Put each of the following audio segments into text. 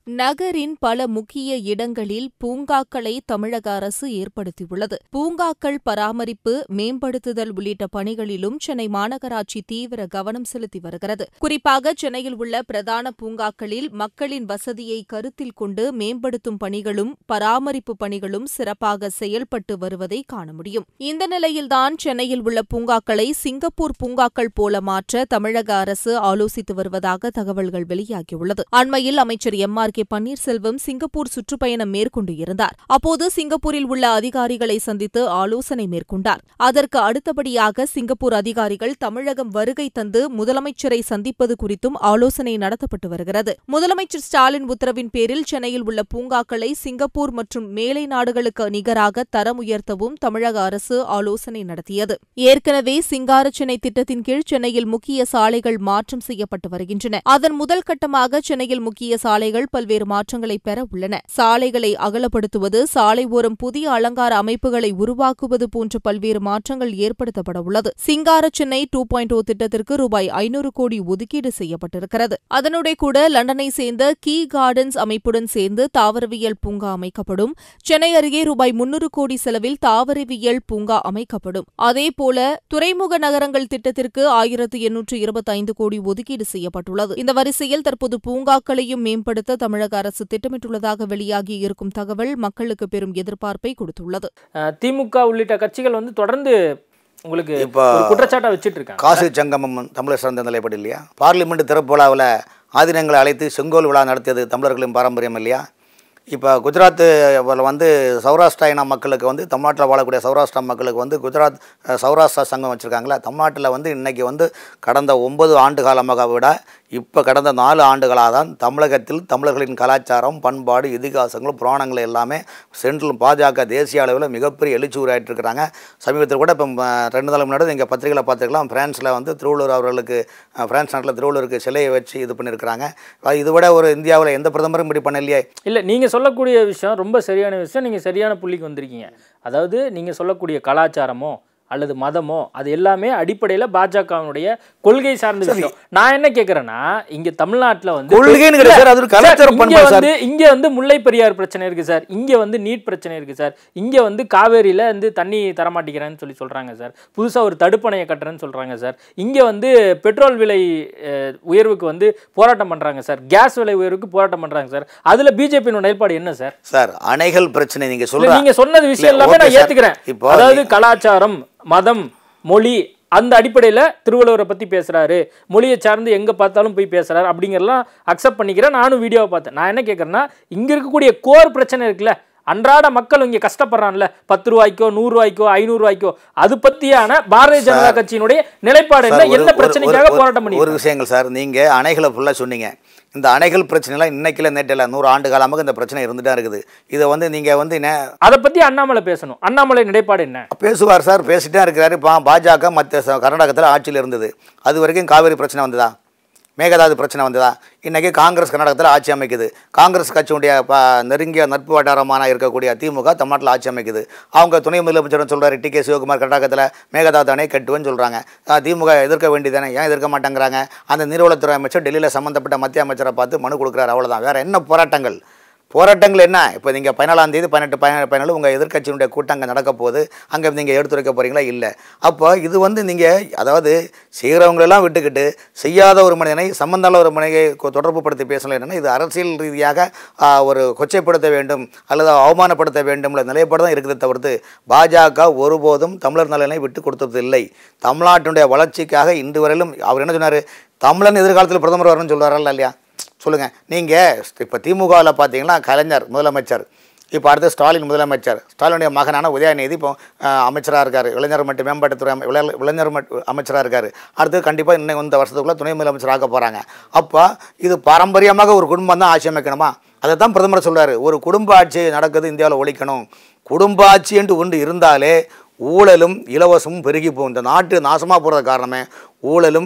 நகரின் பல முக்கிய இடங்களில் பூங்காக்களை தமிழக அரசு ஏற்படுத்தியுள்ளது பூங்காக்கள் பராமரிப்பு மேம்படுத்துதல் உள்ளிட்ட பணிகளிலும் சென்னை மாநகராட்சி தீவிர கவனம் செலுத்தி வருகிறது குறிப்பாக சென்னையில் உள்ள பிரதான பூங்காக்களில் மக்களின் வசதியை கருத்தில் கொண்டு மேம்படுத்தும் பணிகளும் பராமரிப்பு பணிகளும் சிறப்பாக செயல்பட்டு வருவதை காண முடியும் இந்த நிலையில்தான் சென்னையில் உள்ள பூங்காக்களை சிங்கப்பூர் பூங்காக்கள் போல மாற்ற தமிழக அரசு ஆலோசித்து வருவதாக தகவல்கள் வெளியாகியுள்ளது அண்மையில் அமைச்சர் M R K Panneerselvam Singapore சுற்றுப்பயணம் மேற்கொண்டு இருந்தார் அப்போது சிங்கப்பூரில் உள்ள அதிகாரிகளை சந்தித்து ஆலோசனை மேற்கொண்டார் அதற்கு அடுத்தபடியாக சிங்கப்பூர் அதிகாரிகள் தமிழகம் வருகை தந்து முதலமைச்சரை சந்திப்பது குறித்தும் ஆலோசனை நடத்தப்பட்டு வருகிறது முதலமைச்சர் ஸ்டாலின் உத்தரவின் பேரில் சென்னையில் உள்ள பூங்காக்களை சிங்கப்பூர் மற்றும் மேலை நாடுகளுக்கு நிகராக தரம் உயர்த்தவும் தமிழக அரசு ஆலோசனை நடத்தியது ஏற்கனவே சிங்கார சென்னை திட்டத்தின் கீழ் சென்னையில் முக்கிய சாலைகள் மாற்றம் செய்யப்பட்டு வருகின்றன அதன் முதல் கட்டமாக சென்னையில் முக்கிய சாலைகள் பல்வேறு மாற்றங்களை பெற உள்ளன சாலைகளை அகலப்படுத்துவது சாலை ஓரம் புதிய அலங்கார அமைப்புகளை உருவாக்குவது போன்ற பல்வேறு மாற்றங்கள் ஏற்படுத்தப்பட உள்ளது சிங்கார சென்னை டூ பாயிண்ட் ஓ திட்டத்திற்கு ரூபாய் ஐநூறு கோடி ஒதுக்கீடு செய்யப்பட்டிருக்கிறது அதனுடைய கூட லண்டனை சேர்ந்த கீ கார்டன்ஸ் அமைப்புடன் சேர்ந்து தாவரவியல் பூங்கா அமைக்கப்படும் சென்னை அருகே ரூபாய் முன்னூறு கோடி செலவில் தாவரவியல் பூங்கா அமைக்கப்படும் அதேபோல துறைமுக நகரங்கள் திட்டத்திற்கு ஆயிரத்து எண்ணூற்று இருபத்தைந்து கோடி ஒதுக்கீடு செய்யப்பட்டுள்ளது இந்த வரிசையில் தற்போது பூங்காக்களையும் மேம்படுத்த தமிழக அரசு திட்டமிட்டுள்ளதாக வெளியாகி இருக்கும் தகவல் மக்களுக்கு பெரும் எதிர்பார்ப்பை கொடுத்துள்ளது அஹ், திமுக உள்ளிட்ட கட்சிகள் வந்து தொடர்ந்து உங்களுக்கு இப்போ ஒரு குற்றச்சாட்டை வச்சுட்டு இருக்காங்க காசி சங்கமம் தமிழர் சார்ந்த நிலைப்படி இல்லையா பார்லிமெண்ட் திறப்பு விழாவில் ஆதினங்களை அழைத்து செங்கோல் விழா நடத்தியது தமிழர்களின் பாரம்பரியம் இல்லையா இப்போ குஜராத்து வந்து சௌராஷ்டிரா இன மக்களுக்கு வந்து தமிழ்நாட்டில் வாழக்கூடிய சௌராஷ்டிரா மக்களுக்கு வந்து குஜராத் அஹ், சௌராஷ்டிரா சங்கம் வச்சுருக்காங்களா தமிழ்நாட்டில் வந்து இன்றைக்கி வந்து கடந்த ஒன்பது ஆண்டு காலமாக விட இப்போ கடந்த நாலு ஆண்டுகளாக தான் தமிழகத்தில் தமிழர்களின் கலாச்சாரம் பண்பாடு இதிகாசங்கள் புராணங்கள் எல்லாமே சென்ட்ரல் பாஜக தேசிய அளவில் மிகப்பெரிய எழுச்சி உரையாயிட்டு இருக்கிறாங்க சமீபத்தில் கூட இப்போ ம- ரெண்டு நாள் முன்னாடி எங்கள் பத்திரிகையில் பார்த்துருக்கலாம் பிரான்ஸில் வந்து திருவள்ளூர் அவர்களுக்கு அஹ், பிரான்ஸ் நாட்டில் திருவள்ளூருக்கு சிலையை வச்சு இது பண்ணியிருக்கிறாங்க அஹ், இது விட ஒரு இந்தியாவில் எந்த பிரதமரும் இப்படி பண்ணலையே இல்லை நீங்கள் சொல்லக்கூடிய விஷயம் ரொம்ப சரியான விஷயம் நீங்கள் சரியான புள்ளிக்கு வந்திருக்கீங்க அதாவது நீங்கள் சொல்லக்கூடிய கலாச்சாரமோ அல்லது மதமோ அது எல்லாமே அடிப்படையில் பாஜகவினுடைய கொள்கை சார்ந்த விஷயம் நான் என்ன கேட்குறேன்னா இங்கே தமிழ்நாட்டில் வந்து கொள்கைன்னு கிடையாது சார், அது ஒரு கலாச்சார இங்கே பண்பு சார். வந்து இங்கே வந்து முல்லை பெரியார் பிரச்சனை இருக்குது சார் இங்கே வந்து நீட் பிரச்சனை இருக்குது சார் இங்கே வந்து காவேரியில் வந்து தண்ணி தரமாட்டேங்கிறேன்னு சொல்லி சொல்கிறாங்க சார் புதுசாக ஒரு தடுப்பணையை கட்டுறேன்னு சொல்கிறாங்க சார் இங்கே வந்து பெட்ரோல் விலை அஹ், உயர்வுக்கு வந்து போராட்டம் பண்ணுறாங்க சார் கேஸ் விலை உயர்வுக்கு போராட்டம் பண்ணுறாங்க சார் அதில் பிஜேபியோட நிலைப்பாடு என்ன சார் சார் அணைகள் பிரச்சனை நீங்கள் இல்ல, சொல்ற நீங்க சொன்னது விஷயம் இல்ல, எல்லாமே okay நான் சார். ஏத்துக்கிறேன் இப்போ அதாவது கலாச்சாரம் மதம் மொழி அந்த அடிப்படையில திருவள்ளுவரை பத்தி பேசுறாரு மொழியை சார்ந்து எங்க பார்த்தாலும் போய் பேசுறாரு அப்படிங்கறதெல்லாம் அக்செப்ட் பண்ணிக்கிறேன் நானும் வீடியோவை பார்த்தேன் நான் என்ன கேட்கறேன்னா இங்க இருக்கக்கூடிய கோர் பிரச்சனை இருக்குல்ல அன்றாட மக்கள் இங்க கஷ்டப்படுறான்ல பத்து ரூபாய்க்கோ நூறு ரூபாய்க்கோ ஐநூறு ரூபாய்க்கோ அது பத்தியான பாரதிய ஜனதா கட்சியினுடைய நிலைப்பாடு என்ன சார், ஒரு- என்ன ஒரு- பிரச்சனைக்காக ஒரு- போராட்டம் ஒரு பண்ணி விஷயங்கள் சார் நீங்கள் அணைகளை ஃபுல்லாக சொன்னீங்க இந்த அணைகள் பிரச்சனைலாம் இன்னைக்கில் நேற்றில் நூறு ஆண்டு காலமாக இந்த பிரச்சனை இருந்துட்டா இருக்குது இதை வந்து நீங்கள் வந்து என்ன அதை பத்தி அண்ணாமலை பேசணும் அண்ணாமலை நிலைப்பாடு என்ன பேசுவார் சார் பேசிட்டே இருக்கிறாரு பா பாஜக மற்ற ச- கர்நாடகத்தில் ஆட்சியில் இருந்தது அது வரைக்கும் காவிரி பிரச்சனை வந்ததா மேகதாது பிரச்சனை வந்ததா இன்றைக்கி காங்கிரஸ் கர்நாடகத்தில் ஆட்சி அமைக்குது காங்கிரஸ் கட்சியுடைய ப நெருங்கிய நட்பு வட்டாரமான இருக்கக்கூடிய திமுக தமிழ்நாட்டில் ஆட்சி அமைக்குது அவங்க துணை முதலமைச்சர் சொல்கிறாரு டி கே சிவகுமார் கர்நாடகத்தில் மேகதாது அணை கட்டுவேன்னு சொல்கிறாங்க திமுக எதிர்க்க வேண்டியதானே ஏன் எதிர்க்க மாட்டேங்கிறாங்க அந்த நீர்வளத்துறை அமைச்சர் டெல்லியில் சம்மந்தப்பட்ட மத்திய அமைச்சரை பார்த்து மனு கொடுக்குறாரு அவ்வளோதான் வேறு என்ன போராட்டங்கள் போராட்டங்கள் என்ன இப்போ நீங்கள் பதினாலாம் தேதி பதினெட்டு பதினேழு பதினாலு உங்கள் எதிர்க்கட்சியினுடைய கூட்டங்கள் நடக்க போகுது அங்கே நீங்கள் எடுத்துரைக்க போகிறீங்களா இல்லை அப்போ இது வந்து நீங்கள் அதாவது செய்கிறவங்களெல்லாம் விட்டுக்கிட்டு செய்யாத ஒரு மனிதனை சம்பந்தால ஒரு மனிதனை கொ- தொடர்பு படுத்தி பேசலாம் என்னன்னா இது அரசியல் ரீதியாக ஆ, ஒரு கொச்சைப்படுத்த வேண்டும் அல்லது அவமானப்படுத்த வேண்டும்ல நிலைப்பாடு தான் இருக்குது தவிர்த்து பாஜக ஒருபோதும் தமிழர் நலனை விட்டு கொடுத்தது இல்லை தமிழ்நாட்டினுடைய வளர்ச்சிக்காக இன்று வரையிலும் அவர் என்ன சொன்னார் தமிழன் எதிர்காலத்தில் பிரதமர் வரணும்னு சொல்லுவாரல்ல இல்லையா சொல்லுங்கள் நீங்கள் இப்போ திமுகவில் பார்த்தீங்கன்னா கலைஞர் முதலமைச்சர் இப்போ அடுத்து ஸ்டாலின் முதலமைச்சர் ஸ்டாலினுடைய மகனான உதயநிதி இப்போ அமைச்சராக இருக்கார் இளைஞர் மற்றும் மேம்பாட்டுத்துறை அமை- இளைஞர் இளைஞர் மட்- அமைச்சராக இருக்கார் அடுத்து கண்டிப்பாக இன்னும் இந்த வருஷத்துக்குள்ளே துணை முதலமைச்சர் ஆக்க போகிறாங்க அப்போ இது பாரம்பரியமாக ஒரு குடும்பம் தான் ஆட்சி அமைக்கணுமா அதை தான் பிரதமர் சொல்றாரு ஒரு குடும்ப ஆட்சி நடக்குது இந்தியாவில் ஒழிக்கணும் குடும்ப ஆட்சி என்று ஒன்று இருந்தாலே ஊழலும் இலவசமும் பெருகி போகும் இந்த நாட்டு நாசமாக போகிறது காரணமே ஊழலும்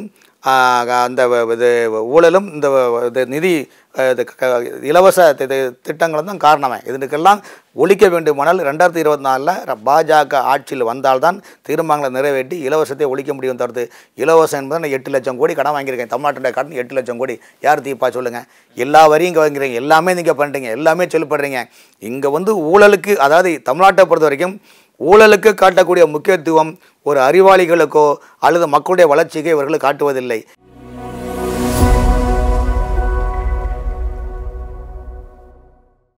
ஆஹ், அந்த வ- இது ஊழலும் இந்த வ- இது நிதி அஹ், இது க- இலவச தி- தி- திட்டங்களும் தான் காரணமே இதுக்கெல்லாம் ஒழிக்க வேண்டுமானால் ரெண்டாயிரத்தி இருபத்தி நாலில் பாஜக ஆட்சியில் வந்தால்தான் தீர்மானங்களை நிறைவேற்றி இலவசத்தை ஒழிக்க முடியும் தவிர்த்து இலவசம் என்பது நான் எட்டு லட்சம் கோடி கடன் வாங்கியிருக்கேன் தமிழ்நாட்டுடைய கடன் எட்டு லட்சம் கோடி யார் தீப்பா சொல்லுங்கள் எல்லா வரியும் இங்கே வாங்குறீங்க எல்லாமே நீங்கள் பண்ணுறீங்க எல்லாமே சொல்லிப்படுறீங்க இங்கே வந்து ஊழலுக்கு அதாவது தமிழ்நாட்டை பொறுத்த வரைக்கும் ஊழலுக்கு காட்டக்கூடிய முக்கியத்துவம் ஒரு அறிவாளிகளுக்கோ அல்லது மக்களுடைய வளர்ச்சிக்கோ இவர்கள் காட்டுவதில்லை